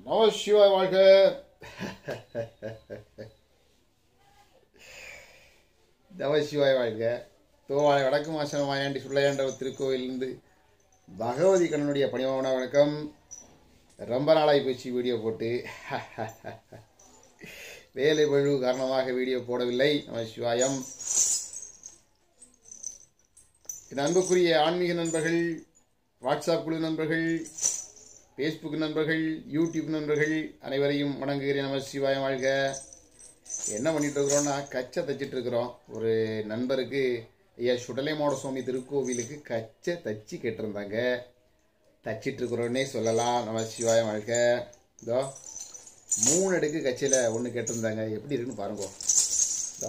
நம சிவாய் வாழ்க நம சிவாய் வாழ்க தோவாளை வடக்கு மாசம் மாயாண்டி சுள்ளையாண்ட திருக்கோயிலிருந்து பகவதி கண்ணனுடைய பணிவான வணக்கம் ரொம்ப நாளாகி போச்சு வீடியோ போட்டு வேலை பழு காரணமாக வீடியோ போடவில்லை நம சிவாயம் என் அன்புக்குரிய ஆன்மீக நண்பர்கள் வாட்ஸ்அப் குழு நண்பர்கள் ஃபேஸ்புக் நண்பர்கள் யூடியூப் நண்பர்கள் அனைவரையும் வணங்குகிறேன் நம சிவாயம் வாழ்க என்ன பண்ணிட்டு இருக்கிறோம்னா கச்சை தைச்சிட்டு இருக்கிறோம் ஒரு நண்பருக்கு ஐயா சுடலைமாட சுவாமி திருக்கோவிலுக்கு கச்சை தச்சு கேட்டிருந்தாங்க தச்சிட்டு இருக்கிறோன்னே சொல்லலாம் நம சிவாயம் வாழ்க இதோ மூணு அடுக்கு கச்சையில் ஒன்று கேட்டிருந்தாங்க எப்படி இருக்குன்னு பாருங்க இதோ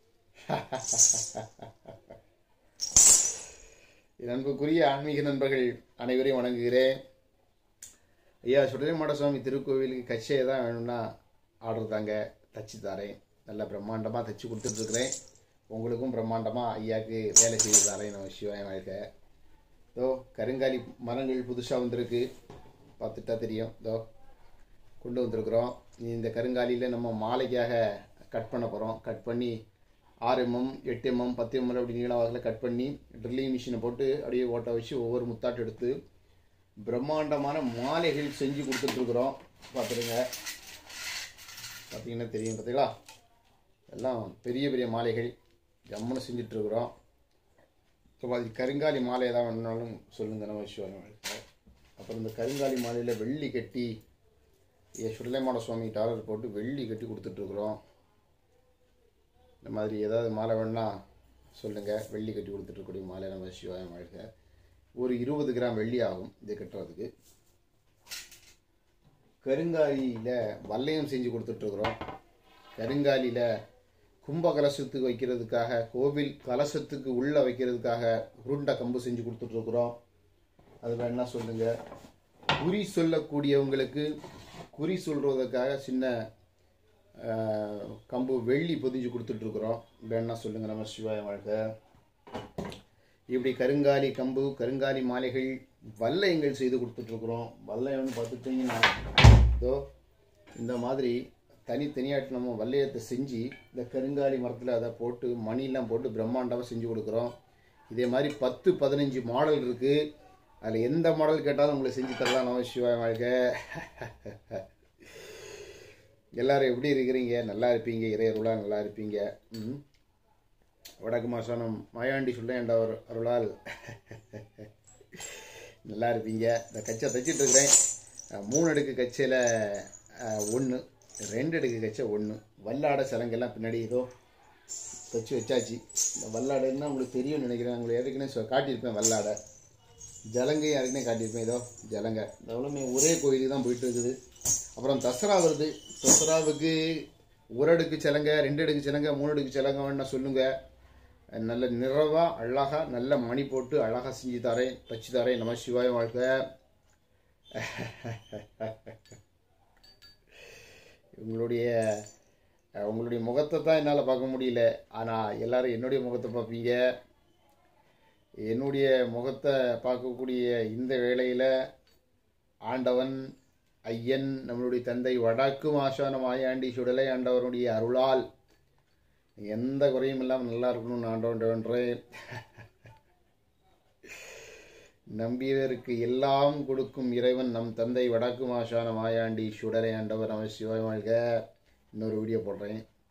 என் அன்புக்குரிய ஆன்மீக நண்பர்கள் அனைவரையும் வணங்குகிறேன் ஐயா சுடலைமாட சுவாமி திருக்கோவிலுக்கு கச்சையை தான் வேணும்னா ஆர்டர் தாங்க தச்சு தரேன் நல்ல பிரம்மாண்டமாக தச்சு கொடுத்துட்ருக்குறேன் உங்களுக்கும் பிரம்மாண்டமாக ஐயாவுக்கு வேலை செய்து தரேன் நம்ம சிவாயம் வாழ்க்கை இதோ கருங்காலி மரங்கள் புதுசாக வந்திருக்கு பார்த்துட்டா தெரியும் இதோ கொண்டு வந்திருக்கிறோம் இந்த கருங்காலியில் நம்ம மாலைக்காக கட் பண்ண போகிறோம் கட் பண்ணி ஆறு எம்எம் எட்டு எம்எம் பத்து எம்எம் அப்படி நீள வாக்கில் கட் பண்ணி ட்ரில்லிங் மிஷினை போட்டு அப்படியே ஓட்ட வச்சு ஒவ்வொரு முத்தாட்டு எடுத்து பிரம்மாண்டமான மாலைகள் செஞ்சு கொடுத்துட்ருக்குறோம் பார்த்துடுங்க பார்த்தீங்கன்னா தெரியும் பார்த்தீங்களா எல்லாம் பெரிய பெரிய மாலைகள் ஜம்முன்னு செஞ்சிட்ருக்குறோம் இப்போ அது கருங்காலி மாலை ஏதாவது வேணுனாலும் சொல்லுங்கள் நம்ம சிவன் அப்புறம் இந்த கருங்காலி மாலையில் வெள்ளி கட்டி என் சுடலைமான சுவாமி டாலர் போட்டு வெள்ளி கட்டி கொடுத்துட்ருக்குறோம் இந்த மாதிரி ஏதாவது மாலை வேணுன்னா சொல்லுங்கள் வெள்ளி கட்டி கொடுத்துட்ருக்கூடிய மாலை நம்ம சிவாயம் வாழ்க ஒரு இருபது கிராம் வெள்ளி ஆகும் இது கட்டுறதுக்கு கருங்காலியில் வல்லையம் செஞ்சு கொடுத்துட்ருக்குறோம் கருங்காலியில் கும்ப கலசத்துக்கு வைக்கிறதுக்காக கோவில் கலசத்துக்கு உள்ளே வைக்கிறதுக்காக உருண்டை கம்பு செஞ்சு கொடுத்துட்ருக்குறோம் அது வேணா சொல்லுங்கள் குறி சொல்லக்கூடியவங்களுக்கு குறி சொல்கிறதுக்காக சின்ன ஆஹ், கம்பு வெள்ளி பொதிஞ்சு கொடுத்துட்ருக்குறோம் வேணா சொல்லுங்கள் நம்ம சிவாய வாழ்க இப்படி கருங்காலி கம்பு கருங்காலி மாலைகள் வல்லையங்கள் செய்து கொடுத்துட்ருக்குறோம் வல்லையம்னு பார்த்துட்டிங்கன்னா இதோ இந்த மாதிரி தனித்தனியாட்டு நம்ம வல்லையத்தை செஞ்சு இந்த கருங்காலி மரத்தில் அதை போட்டு மணிலாம் போட்டு பிரம்மாண்டமாக செஞ்சு கொடுக்குறோம் இதே மாதிரி பத்து பதினஞ்சு மாடல் இருக்குது அதில் எந்த மாடல் கேட்டாலும் உங்களுக்கு செஞ்சு தரலாம் நம்ம சிவாய வாழ்க எல்லாரும் எப்படி இருக்கிறீங்க நல்லா இருப்பீங்க இறையருளாக நல்லா இருப்பீங்க ம் வடக்கு மாசானம் மாயாண்டி சுள்ளையாண்டவர் அருளால் நல்லா இருப்பீங்க இந்த கச்சை தைச்சிட்டு இருக்கிறேன் அஹ், மூணு அடுக்கு கச்சையில் ஒன்று ரெண்டு அடுக்கு கச்சை ஒன்று வல்லாடை சலங்கெல்லாம் பின்னாடி ஏதோ தைச்சி வச்சாச்சு இந்த வல்லாடைன்னா உங்களுக்கு தெரியும்னு நினைக்கிறேன் உங்களுக்கு ஏற்கனவே சொ- காட்டியிருப்பேன் வல்லாடை ஜலங்கையும் ஏற்கனவே காட்டியிருப்பேன் ஏதோ ஜலங்க அவ்வளோமே ஒரே கோயிலுக்கு தான் போயிட்டு இருக்குது அப்புறம் தசரா வருது தசராவுக்கு ஒரு அடுக்கு சிலங்க ரெண்டு அடுக்கு சிலங்க மூணு அடுக்கு சிலங்க வேணா சொல்லுங்கள் நல்ல நிறைவா அழகா நல்ல மணி போட்டு அழகா செஞ்சு தரேன் தச்சு தரேன் நம சிவாய வாழ்க உங்களுடைய அஹ், உங்களுடைய முகத்தை தான் என்னால் பார்க்க முடியல ஆனால் எல்லாரும் என்னுடைய முகத்தை பார்ப்பீங்க என்னுடைய முகத்தை பார்க்கக்கூடிய இந்த வேளையில் ஆண்டவன் ஐயன் நம்மளுடைய தந்தை வடக்கு மாசான மாயாண்டி சுடலை ஆண்டவனுடைய அருளால் எந்த குறையும் இல்லாமல் நல்லா இருக்கணும்னு ஆண்டவன் வேண்டுறேன் நம்பியவருக்கு எல்லாம் கொடுக்கும் இறைவன் நம் தந்தை வடக்கு மாசான மாயாண்டி சுடலை ஆண்டவர் நம சிவாய் வாழ்க இன்னொரு வீடியோ போடுறேன்